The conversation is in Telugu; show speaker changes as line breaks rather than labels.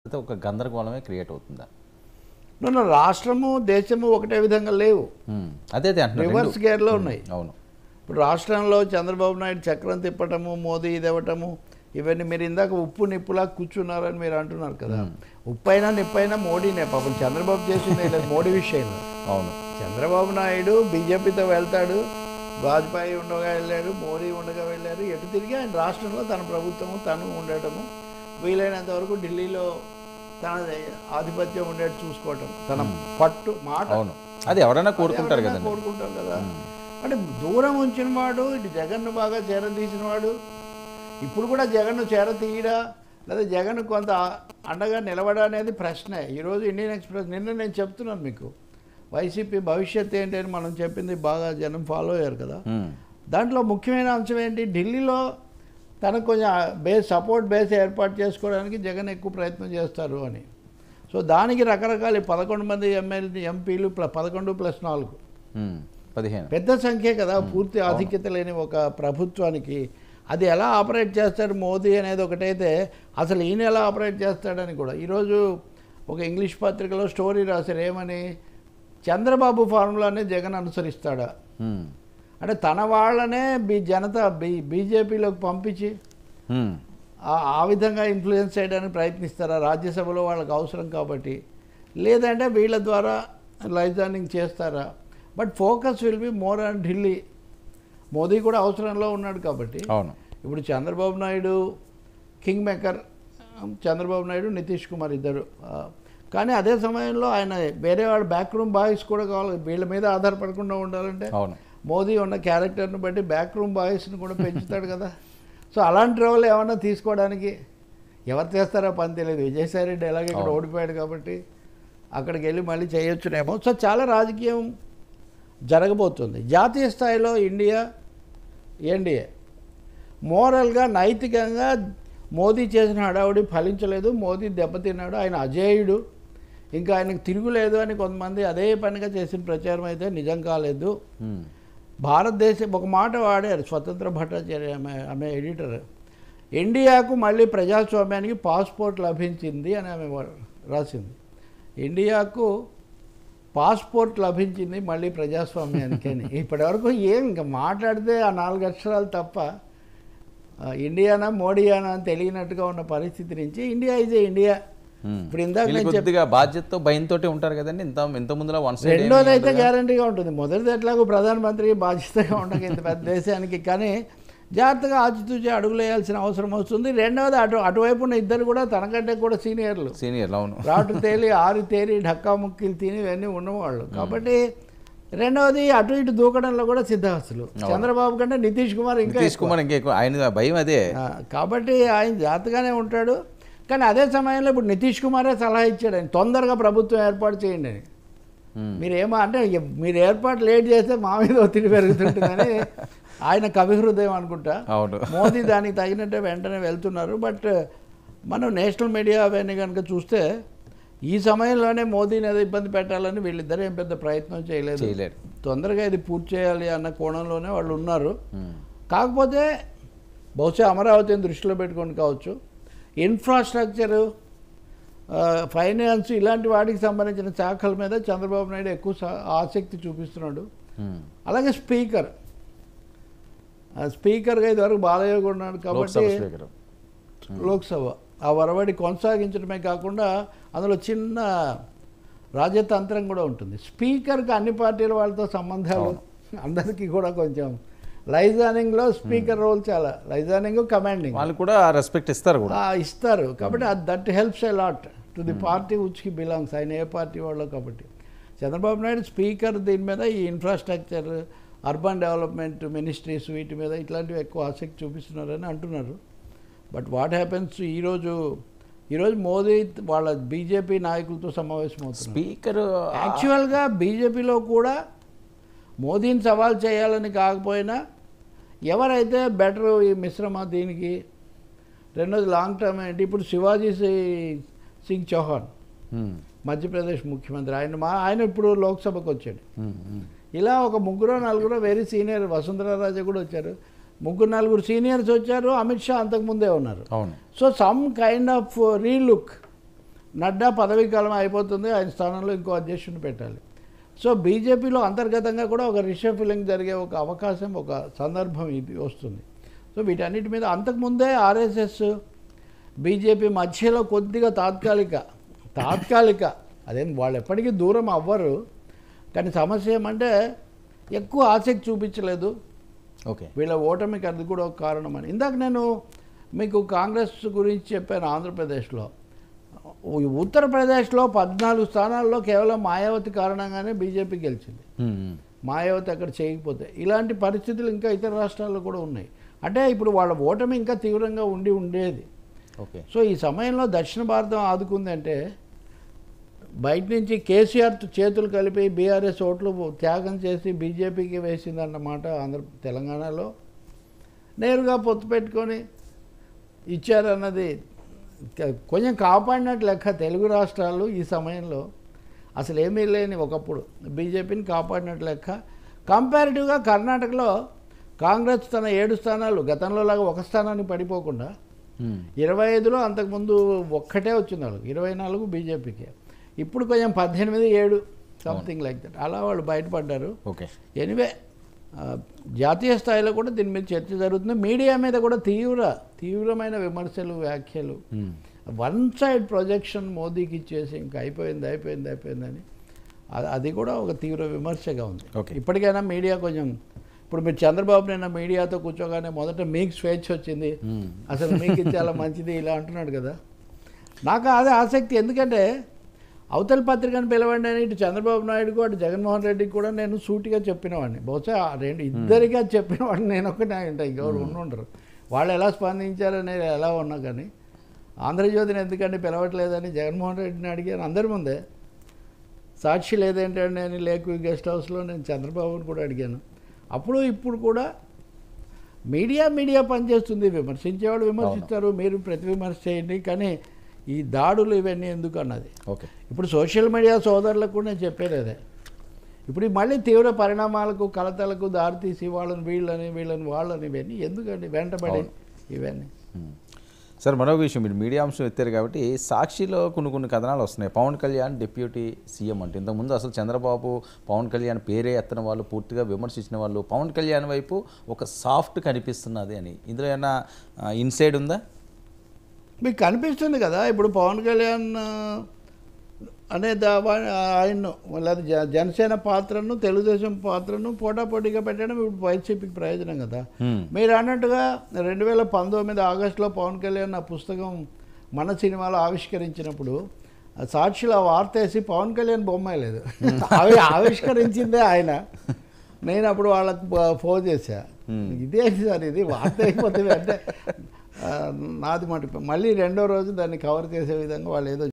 అయితే ఒక గందరగోళమే క్రియేట్ అవుతుందా
నన్ను రాష్ట్రము దేశము ఒకటే విధంగా లేవు
ఉమ్, అదే అదే అంటున్నారు
రివర్స్
రెండు.
గేర్లో ఉన్నాయి
అవును
ఇప్పుడు రాష్ట్రంలో చంద్రబాబు నాయుడు చక్రం తిప్పటము మోదీ ఇది ఇవ్వటము ఇవన్నీ మీరు ఇందాక ఉప్పు నిప్పులా కూర్చున్నారని మీరు అంటున్నారు కదా ఉప్పు అయినా నిప్పైనా మోడీనే పాపం చంద్రబాబు చేసింది ఏం లేదు మోడీ విషయంలో
అవును
చంద్రబాబు నాయుడు బీజేపీతో వెళ్తాడు వాజ్పేయి ఉండగా వెళ్ళారు మోడీ ఉండగా వెళ్ళారు ఎటు తిరిగి ఆయన రాష్ట్రంలో తన ప్రభుత్వము తను ఉండటము వీలైనంత వరకు ఢిల్లీలో తన ఆధిపత్యం ఉండేట్టు చూసుకోవటం తన పట్టు మాట
అవును అది ఎవరైనా కోరుకుంటారు
ఎవరైనా
కదండి
కోరుకుంటారు కదా అంటే దూరం ఉంచిన వాడు ఇటు జగన్ను బాగా చేరదీసిన వాడు ఇప్పుడు కూడా జగన్ను చేరతీయడా లేదా జగన్ కొంత అండగా నిలవడా అనేది ప్రశ్నే ఈరోజు ఇండియన్ ఎక్స్ప్రెస్ నిన్న నేను చెప్తున్నాను మీకు వైసీపీ భవిష్యత్ ఏంటి అని మనం చెప్పింది బాగా జనం ఫాలో అయ్యారు కదా
ఉమ్,
దాంట్లో ముఖ్యమైన అంశం ఏంటి ఢిల్లీలో తనకు కొంచెం బేస్ సపోర్ట్ బేస్ ఏర్పాటు చేసుకోవడానికి జగన్ ఎక్కువ ప్రయత్నం చేస్తారు అని సో దానికి రకరకాల పదకొండు మంది ఎమ్మెల్యే ఎంపీలు ప్ల పదకొండు ప్లస్ నాలుగు
ఉమ్, పదిహేను
పెద్ద సంఖ్య కదా పూర్తి ఆధిక్యత లేని ఒక ప్రభుత్వానికి అది ఎలా ఆపరేట్ చేస్తాడు మోదీ అనేది ఒకటైతే అసలు ఈయన ఎలా ఆపరేట్ చేస్తాడని కూడా ఈరోజు ఒక ఇంగ్లీష్ పత్రికలో స్టోరీ రాశారు ఏమని చంద్రబాబు ఫార్ములానే జగన్ అనుసరిస్తాడా
ఉమ్,
అంటే తన వాళ్ళనే బీ జనతా బీ బీజేపీలోకి పంపించి
ఉమ్,
ఆ- ఆ విధంగా ఇన్ఫ్లుయెన్స్ చేయడానికి ప్రయత్నిస్తారా రాజ్యసభలో వాళ్ళకి అవసరం కాబట్టి లేదంటే వీళ్ళ ద్వారా లైజానింగ్ చేస్తారా but focus will be more on Delhi Modi కూడా అవసరంలో ఉన్నాడు కాబట్టి
అవును
ఇప్పుడు చంద్రబాబు నాయుడు కింగ్ మేకర్ చంద్రబాబు నాయుడు నితీష్ కుమార్ ఇద్దరు ఆ, కానీ అదే సమయంలో ఆయన వేరే వాడు బ్యాక్ రూమ్ బాయ్స్ కూడా కావాలి వీళ్ళ మీద ఆధారపడకుండా ఉండాలంటే
అవును
మోదీ ఉన్న క్యారెక్టర్ని బట్టి బ్యాక్ రూమ్ బాయ్స్ని కూడా పెంచుతాడు కదా సో అలాంటి రోల్ ఏమన్నా తీసుకోవడానికి ఎవరు చేస్తారో పని తెలియదు విజయసాయి రెడ్డి ఎలాగో ఇక్కడ
అవును.
ఓడిపోయాడు కాబట్టి అక్కడికి వెళ్ళి మళ్ళీ చేయొచ్చునేమో సో చాలా రాజకీయం జరగబోతుంది జాతీయ స్థాయిలో ఇండియా ఎన్డీఏ మోరల్గా నైతికంగా మోదీ చేసిన హడావుడి ఫలించలేదు మోదీ దెబ్బతిన్నాడు ఆయన అజేయుడు ఇంకా ఆయనకు తిరుగులేదు అని కొంతమంది అదే పనిగా చేసిన ప్రచారం అయితే నిజం కాలేదు
ఉమ్,
భారతదేశం ఒక మాట వాడారు స్వతంత్ర భట్టాచార్య ఆమె ఆమె ఎడిటర్ ఇండియాకు మళ్ళీ ప్రజాస్వామ్యానికి పాస్పోర్ట్ లభించింది అని ఆమె వా- రాసింది ఇండియాకు పాస్పోర్ట్ లభించింది మళ్ళీ ప్రజాస్వామ్యానికి అని ఇప్పటివరకు ఏం ఇంకా మాట్లాడితే ఆ నాలుగు అక్షరాలు తప్ప ఆ, ఇండియానా మోడీయానా అని తెలియనట్టుగా ఉన్న పరిస్థితి నుంచి India is a India
um.
ఇప్పుడు ఇందాక
వీళ్ళు
నేను చెప్
కొద్దిగా బాధ్యతతో భయంతో ఉంటారు కదండి ఇంత ఇంత ముందులో వన్ సైడ్
రెండోది అయితే గ్యారంటీగా ఉంటుంది మొదటిది ఎట్లాగో ప్రధానమంత్రి బాధ్యతగా ఉండక ఇంత పెద్ద దేశానికి కానీ జాగ్రత్తగా ఆచితూచి అడుగులు వేయాల్సిన అవసరం వస్తుంది రెండవది అటు అటువైపు ఉన్న ఇద్దరు కూడా తనకంటే కూడా సీనియర్లు
సీనియర్ అవును
రాటు తేలి ఆరు తేరి ఢక్కా ముక్కిలు తిని ఇవన్నీ ఉన్నవాళ్ళు కాబట్టి రెండవది అటు ఇటు దూకడంలో కూడా సిద్ధహస్తులు చంద్రబాబు కంటే నితీష్ కుమార్ ఇంకా
నితీష్ కుమార్ ఇంకా ఎక్కువ ఆయన భయం అదే
ఆ, కాబట్టి ఆయన జాగ్రత్తగానే ఉంటాడు కానీ అదే సమయంలో ఇప్పుడు నితీష్ కుమారే సలహా ఇచ్చాడు ఆయన తొందరగా ప్రభుత్వం ఏర్పాటు చేయండి అని
ఉమ్,
మీరేమో అంటే ఇక మీరు ఏర్పాటు లేట్ చేస్తే మా మీద ఒత్తిడి పెరుగుతుంటుందని ఆయన కవి హృదయం అనుకుంటా
అవును
మోదీ దానికి తగినట్టే వెంటనే వెళ్తున్నారు బట్ మనం నేషనల్ మీడియా అవన్నీ కనుక చూస్తే ఈ సమయంలోనే మోదీని ఏదో ఇబ్బంది పెట్టాలని వీళ్ళిద్దరూ ఏం పెద్ద ప్రయత్నం చేయలేదు
చేయలేరు
తొందరగా ఇది పూర్తి చేయాలి అన్న కోణంలోనే వాళ్ళు ఉన్నారు
ఉమ్,
కాకపోతే బహుశా అమరావతిని దృష్టిలో పెట్టుకొని కావచ్చు ఇన్ఫ్రాస్ట్రక్చరు ఫైనాన్స్ ఇలాంటి వాటికి సంబంధించిన శాఖల మీద చంద్రబాబు నాయుడు ఎక్కువ సా- ఆసక్తి చూపిస్తున్నాడు
ఉమ్.
అలాగే స్పీకర్ ఆ స్పీకర్గా ఇదివరకు బాలయ్య కూడా ఉన్నాడు
లోక్సభ
కాబట్టి
స్పీకర్
లోక్సభ ఆ వరవడి కొనసాగించడమే కాకుండా అందులో చిన్న రాజతంత్రం కూడా ఉంటుంది స్పీకర్కి అన్ని పార్టీల వాళ్ళతో సంబంధాలు అందరికీ కూడా కొంచెం లైజానింగ్లో స్పీకర్ రోల్ చాలా లైజానింగ్ కమాండింగ్
వాళ్ళు కూడా రెస్పెక్ట్ ఇస్తారు కూడా
ఇస్తారు కాబట్టి that helps a lot to the party which కి బిలాంగ్స్ ఆయన ఏ పార్టీ వాళ్ళు కాబట్టి చంద్రబాబు నాయుడు స్పీకర్ దీని మీద ఈ ఇన్ఫ్రాస్ట్రక్చర్ అర్బన్ డెవలప్మెంట్ మినిస్ట్రీస్ వీటి మీద ఇట్లాంటివి ఎక్కువ ఆసక్తి చూపిస్తున్నారని అంటున్నారు బట్ వాట్ హ్యాపెన్స్ ఈరోజు ఈరోజు మోదీ వాళ్ళ బీజేపీ నాయకులతో సమావేశం అవుతున్నారు
స్పీకర్
యాక్చువల్గా బీజేపీలో కూడా మోదీని సవాల్ చేయాలని కాకపోయినా ఎవరైతే బెటర్ ఈ మిశ్రమ దీనికి రెండోది లాంగ్ టర్మ్ ఏంటి ఇప్పుడు శివాజీ సి- సింగ్ చౌహాన్ మధ్యప్రదేశ్ ముఖ్యమంత్రి ఆయన మా ఆయన ఇప్పుడు లోక్సభకు వచ్చాడు ఇలా ఒక ముగ్గురు నలుగురు వెరీ సీనియర్ వసుంధరా రాజా కూడా వచ్చారు ముగ్గురు నలుగురు సీనియర్స్ వచ్చారు అమిత్ షా అంతకుముందే ఉన్నారు
అవును
so some kind of relook Nadda పదవీ కాలం అయిపోతుంది ఆయన స్థానంలో ఇంకో అధ్యక్షుడిని పెట్టాలి సో బీజేపీలో అంతర్గతంగా కూడా ఒక రిషఫిలింగ్ జరిగే ఒక అవకాశం ఒక సందర్భం ఇది వస్తుంది సో వీటన్నిటి మీద అంతకుముందే ఆర్ఎస్ఎస్ బీజేపీ మధ్యలో కొద్దిగా తాత్కాలిక తాత్కాలిక అదేం వాళ్ళు ఎప్పటికీ దూరం అవ్వరు కానీ సమస్య ఏమంటే ఎక్కువ ఆసక్తి చూపించలేదు
ఓకే
వీళ్ళ ఓటమికి అది కూడా ఒక కారణం అని ఇందాక నేను మీకు కాంగ్రెస్ గురించి చెప్పాను ఆంధ్రప్రదేశ్లో ఉ- ఉత్తరప్రదేశ్లో పద్నాలుగు స్థానాల్లో కేవలం మాయావతి కారణంగానే బీజేపీ గెలిచింది
మ్మ్.
మాయావతి అక్కడ చేయకపోతే ఇలాంటి పరిస్థితులు ఇంకా ఇతర రాష్ట్రాల్లో కూడా ఉన్నాయి అంటే ఇప్పుడు వాళ్ళ ఓటమి ఇంకా తీవ్రంగా ఉండి ఉండేది
ఓకే
సో ఈ సమయంలో దక్షిణ భారతం ఆదుకుందంటే బయట నుంచి కేసీఆర్ చేతులు కలిపి బీఆర్ఎస్ ఓట్లు త్యాగం చేసి బీజేపీకి వేసిందన్నమాట ఆంధ్ర తెలంగాణలో నేరుగా పొత్తు పెట్టుకొని ఇచ్చారన్నది క- కొంచెం కాపాడినట్టు లెక్క తెలుగు రాష్ట్రాలు ఈ సమయంలో అసలు ఏమీ లేని ఒకప్పుడు బీజేపీని కాపాడినట్టు లెక్క కంపారిటివ్గా కర్ణాటకలో కాంగ్రెస్ తన ఏడు స్థానాలు గతంలో లాగా ఒక స్థానాన్ని పడిపోకుండా
మ్మ్.
ఇరవై ఐదులో అంతకుముందు ఒక్కటే వచ్చింది వాళ్ళకి ఇరవై నాలుగు బీజేపీకి ఇప్పుడు కొంచెం పద్దెనిమిది ఏడు సంథింగ్ లైక్ దట్ అలా వాళ్ళు బయటపడ్డారు
ఓకే
ఎనివే ఆ, జాతీయ స్థాయిలో కూడా దీని మీద చర్చ జరుగుతుంది మీడియా మీద కూడా తీవ్ర తీవ్రమైన విమర్శలు వ్యాఖ్యలు
మ్మ్.
వన్ సైడ్ ప్రొజెక్షన్ మోదీకి ఇచ్చేసి ఇంకా అయిపోయింది అయిపోయింది అయిపోయిందని అది- అది కూడా ఒక తీవ్ర విమర్శగా ఉంది
Okay.
ఇప్పటికైనా మీడియా కొంచెం ఇప్పుడు మీరు చంద్రబాబు నిన్న మీడియాతో కూర్చోగానే మొదట మీకు స్వేచ్ఛ వచ్చింది
మ్మ్.
అసలు మీకు ఇది చాలా మంచిది ఇలా అంటున్నాడు కదా నాకు అదే ఆసక్తి ఎందుకంటే అవతల పత్రికను పిలవండి అని ఇటు చంద్రబాబు నాయుడుకు అటు జగన్మోహన్ రెడ్డికి కూడా నేను సూటిగా చెప్పినవాడిని బహుశా ఆ రెండు ఇద్దరిగా చెప్పినవాడిని నేను ఒకటే ఉంటా ఇంకెవరు ఉండుండరు వాళ్ళు ఎలా స్పందించారనేది ఎలా ఉన్నా కానీ ఆంధ్రజ్యోతిని ఎందుకంటే పిలవట్లేదని జగన్మోహన్ రెడ్డిని అడిగాను అందరి ముందే సాక్షి లేదేంటండి అని లేకు గెస్ట్ హౌస్లో నేను చంద్రబాబుని కూడా అడిగాను అప్పుడు ఇప్పుడు కూడా మీడియా మీడియా పనిచేస్తుంది విమర్శించేవాడు విమర్శిస్తారు మీరు ప్రతి విమర్శ చేయండి కానీ ఈ దాడులు ఇవన్నీ ఎందుకు అన్నది
ఓకే
ఇప్పుడు సోషల్ మీడియా సోదరులకు కూడా నేను చెప్పేది అదే ఇప్పుడు ఈ మళ్ళీ తీవ్ర పరిణామాలకు కలతలకు దారితీసి వాళ్ళని వీళ్ళని వీళ్ళని వాళ్ళని ఇవన్నీ ఎందుకండి వెంటబడి ఇవన్నీ
మ్మ్. సార్ మరొక విషయం మీరు మీడియా అంశం ఎత్తారు కాబట్టి సాక్షిలో కొన్ని కొన్ని కథనాలు వస్తున్నాయి పవన్ కళ్యాణ్ డిప్యూటీ సీఎం అంటే ఇంతకుముందు అసలు చంద్రబాబు పవన్ కళ్యాణ్ పేరే ఎత్తన వాళ్ళు పూర్తిగా విమర్శించిన వాళ్ళు పవన్ కళ్యాణ్ వైపు ఒక సాఫ్ట్ కనిపిస్తున్నది అని ఇందులో ఏమైనా ఇన్సైడ్ ఉందా
మీకు కనిపిస్తుంది కదా ఇప్పుడు పవన్ కళ్యాణ్ ఆ, అనే దావా ఆయన్ను లేదా జ జనసేన పాత్రను తెలుగుదేశం పాత్రను పోటాపోటీగా పెట్టడం ఇప్పుడు వైసీపీకి ప్రయోజనం కదా
మ్మ్.
మీరు అన్నట్టుగా రెండు వేల పంతొమ్మిది ఆగస్టులో పవన్ కళ్యాణ్ ఆ పుస్తకం మన సినిమాలో ఆవిష్కరించినప్పుడు ఆ సాక్షిలో ఆ వార్త వేసి పవన్ కళ్యాణ్ బొమ్మ లేదు అవి ఆవిష్కరించిందే ఆయన నేను అప్పుడు వాళ్ళకు బ- ఫోన్ చేశా ఇదేంటి సార్ ఇది వార్త అయిపోతుంది అంటే ఆ, నాది మాట మళ్ళీ రెండో రోజు దాన్ని కవర్ చేసే విధంగా వాళ్ళు ఏదో